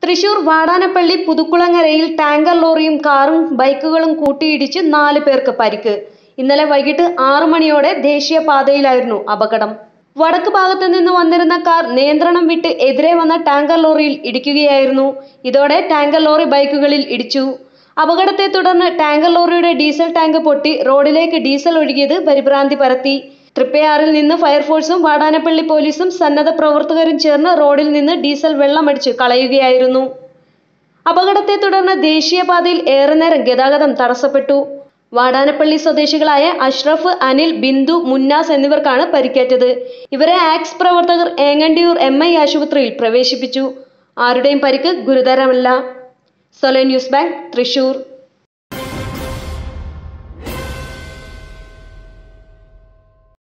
Thrissur Vadanappally പുതുക്കുളങ്ങരയിൽ tanker ലോറിയും കാറും ബൈക്കുകളും കൂട്ടിയിടിച്ച് നാല് പേർക്ക് പരിക്ക് ഇന്നലെ വൈകിട്ട് ആറു മണിയോടെ ദേശീയപാതയിലായിരുന്നു അപകടം വടക്ക് ഭാഗത്ത് നിന്ന് വന്നിരുന്ന കാർ നിയന്ത്രണം വിട്ട് എതിരെ വന്ന ടാങ്കർ ലോറിയിൽ ഇടിക്കുകയായിരുന്നു ഇതോടെ ടാങ്കർ ലോറി ബൈക്കുകളിൽ ഇടിച്ചു അപകടത്തെ തുടർന്ന് ടാങ്കർ ലോറിയുടെ ഡീസൽ ടാങ്ക് പൊട്ടി റോഡിലേക്ക് ഡീസൽ ഒഴുകിയത് പരിഭ്രാന്തി പരത്തി തൃപ്പയാറിൽ നിന്ന് ഫയർഫോഴ്സും വാടാനപ്പള്ളി പോലീസും സന്നദ്ധ പ്രവർത്തകരും ചേർന്ന് റോഡിൽ നിന്ന് ഡീസൽ വെള്ളമടിച്ച് കളയുകയായിരുന്നു അപകടത്തെ തുടർന്ന് ദേശീയപാതയിൽ ഏറെ നേരം ഗതാഗതം തടസ്സപ്പെട്ടു വാടാനപ്പള്ളി സ്വദേശികളായ അഷ്റഫ് അനിൽ ബിന്ദു മുന്നാസ് എന്നിവർക്കാണ് പരിക്കേറ്റത് ഇവരെ ആക്സ് പ്രവർത്തകർ ഏങ്ങണ്ടിയൂർ എം ഐ ആശുപത്രിയിൽ പ്രവേശിപ്പിച്ചു ആരുടെയും പരിക്ക് ഗുരുതരമല്ല സൊലേ ന്യൂസ് ബാങ്ക് തൃശൂർ